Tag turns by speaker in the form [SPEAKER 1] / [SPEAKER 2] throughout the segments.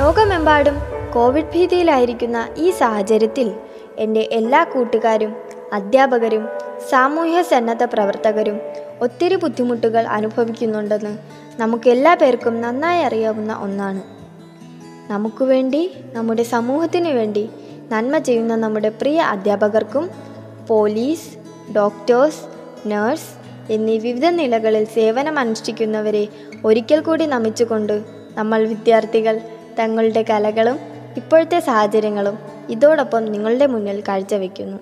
[SPEAKER 1] ലോകമെമ്പാടും കോവിഡ് ഭീതിയിലായിരിക്കുന്ന ഈ സാഹചര്യത്തിൽ എൻ്റെ എല്ലാ കൂട്ടുകാരും അധ്യാപകരും സാമൂഹ്യ സന്നദ്ധ പ്രവർത്തകരും ഒത്തിരി ബുദ്ധിമുട്ടുകൾ അനുഭവിക്കുന്നുണ്ടെന്ന് നമുക്കെല്ലാ പേർക്കും നന്നായി അറിയാവുന്ന ഒന്നാണ് നമുക്ക് വേണ്ടി നമ്മുടെ സമൂഹത്തിനു വേണ്ടി നന്മ ചെയ്യുന്ന നമ്മുടെ പ്രിയ അധ്യാപകർക്കും പോലീസ് ഡോക്ടേഴ്സ് നഴ്സ് എന്നീ വിവിധ നിലകളിൽ സേവനമനുഷ്ഠിക്കുന്നവരെ ഒരിക്കൽ കൂടി നമിച്ചുകൊണ്ട് നമ്മൾ വിദ്യാർത്ഥികൾ തങ്ങളുടെ കലകളും ഇപ്പോഴത്തെ സാഹചര്യങ്ങളും ഇതോടൊപ്പം നിങ്ങളുടെ മുന്നിൽ കാഴ്ചവെക്കുന്നു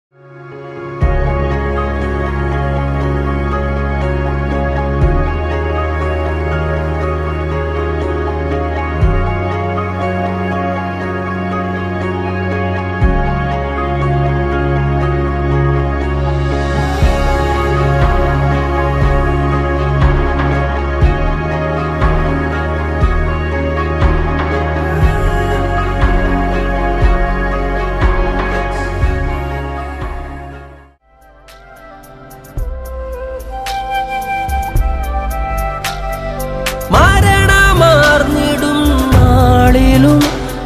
[SPEAKER 2] മരണമാർന്നിടും നാളിലും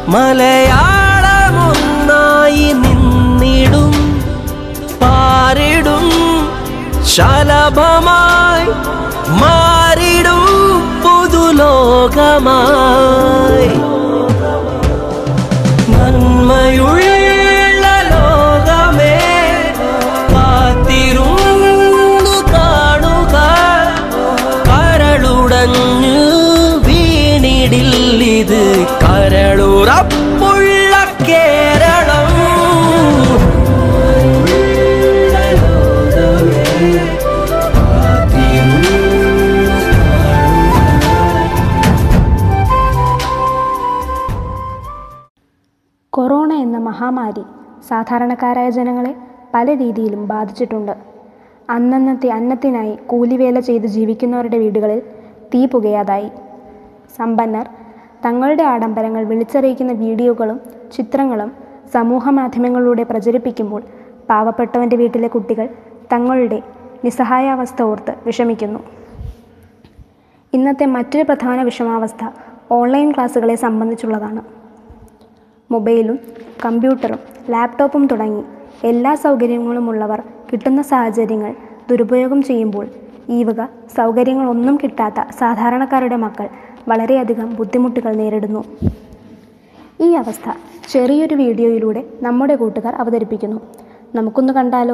[SPEAKER 2] മലയാളമൊന്നായി നിന്നിടും പാരിടും ശലഭമായി മാറിടും പുതുലോകമായി നന്മയുള്ള ലോകമേ കാത്തിരുന്നു കാണുക കരളുടഞ്ഞു വീണിടില്ലിത് കരളുറപ്പുള്ള കേരളം
[SPEAKER 3] കൊറോണ എന്ന മഹാമാരി സാധാരണക്കാരായ ജനങ്ങളെ പല രീതിയിലും ബാധിച്ചിട്ടുണ്ട് അന്നന്നത്തെ അന്നത്തിനായി കൂലിവേല ചെയ്ത് ജീവിക്കുന്നവരുടെ വീടുകളിൽ തീ പുകയാതായി സമ്പന്നർ തങ്ങളുടെ ആഡംബരങ്ങൾ വിളിച്ചറിയിക്കുന്ന വീഡിയോകളും ചിത്രങ്ങളും സമൂഹ മാധ്യമങ്ങളിലൂടെ പ്രചരിപ്പിക്കുമ്പോൾ പാവപ്പെട്ടവൻ്റെ വീട്ടിലെ കുട്ടികൾ തങ്ങളുടെ നിസ്സഹായാവസ്ഥ ഓർത്ത് വിഷമിക്കുന്നു ഇന്നത്തെ മറ്റൊരു പ്രധാന വിഷമാവസ്ഥ ഓൺലൈൻ ക്ലാസ്സുകളെ സംബന്ധിച്ചുള്ളതാണ് മൊബൈലും കമ്പ്യൂട്ടറും ലാപ്ടോപ്പും തുടങ്ങി എല്ലാ സൗകര്യങ്ങളുമുള്ളവർ കിട്ടുന്ന സാഹചര്യങ്ങൾ ദുരുപയോഗം ചെയ്യുമ്പോൾ ഈ വക സൗകര്യങ്ങളൊന്നും കിട്ടാത്ത സാധാരണക്കാരുടെ മക്കൾ വളരെയധികം ബുദ്ധിമുട്ടുകൾ നേരിടുന്നു ഈ അവസ്ഥ ചെറിയൊരു വീഡിയോയിലൂടെ നമ്മുടെ കൂട്ടുകാർ അവതരിപ്പിക്കുന്നു നമുക്കൊന്ന് കണ്ടാലോ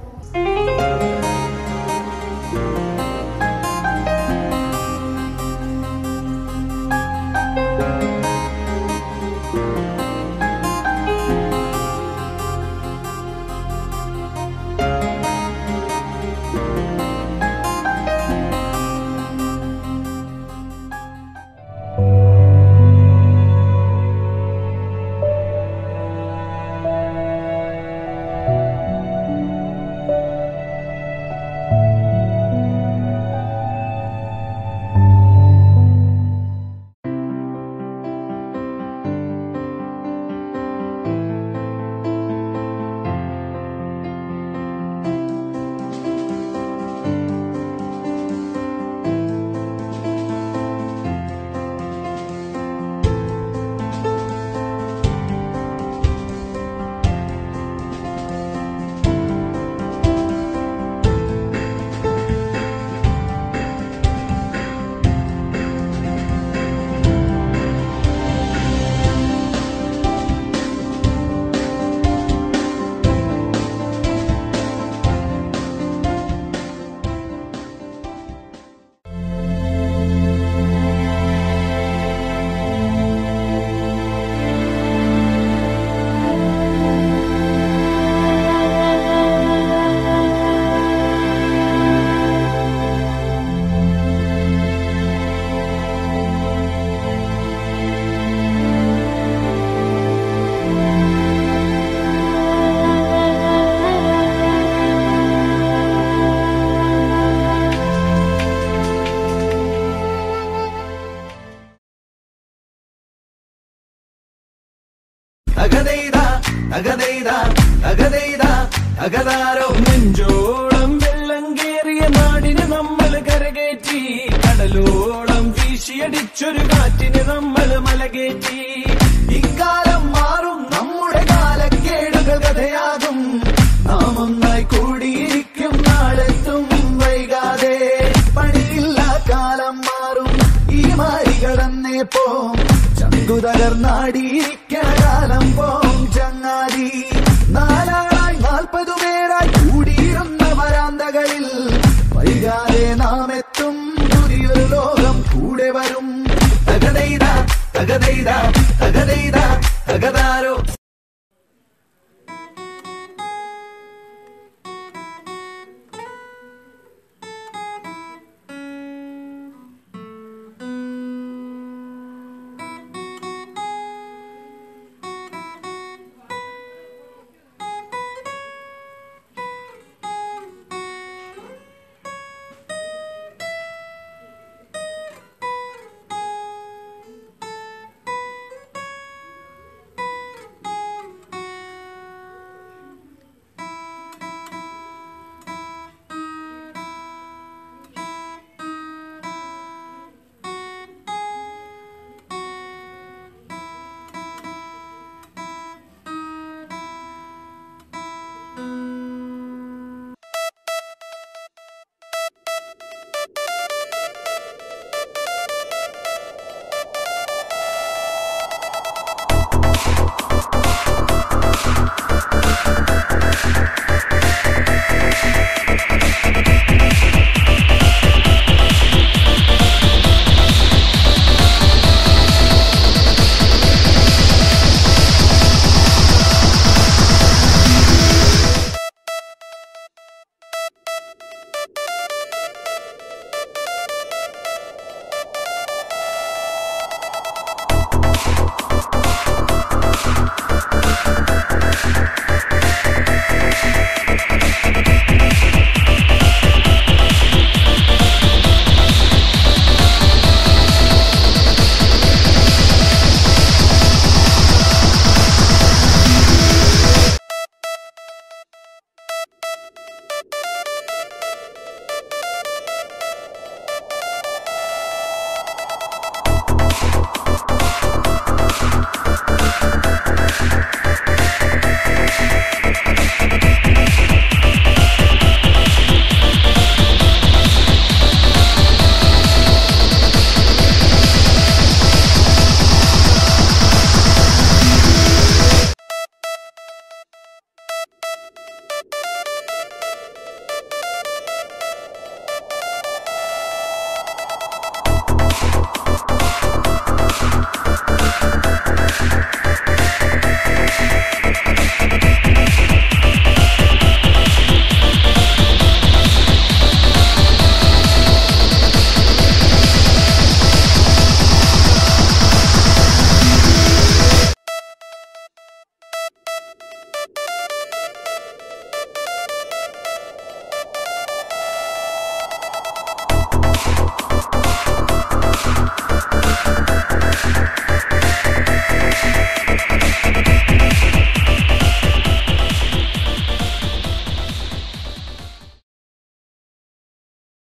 [SPEAKER 4] അകതൈതാ അകതൈതാ അകതൈതാ അകതാരോ നെഞ്ചോളം വെള്ളം കേറിയ നാടിന് നമ്മൾ കരകയറ്റി കടലോളം വീശിയടിച്ചൊരു കാറ്റിന് നമ്മൾ മല തലകേറ്റി ഇക്കാലം മാറും നമ്മുടെ കാലക്കേടുകൾ കഥയാകും നാം ഒന്നായി കൂടിയിരിക്കും നാളെത്തും വൈകാതെ പണിയില്ല കാലം മാറും ഈ മാരി കടന്നേ പോം ചങ്കു തകർന്നാടിയിരിക്കണ കാലം പോം ചങ്ങാതി നാലാളായി നാൽപ്പതു പേരായി കൂടിയിരുന്ന വരാന്തകളിൽ വൈകാതെ നാം എത്തും പുതിയൊരു ലോകം കൂടെ വരും തകതൈത തകതൈത തകതൈത തകതാരോ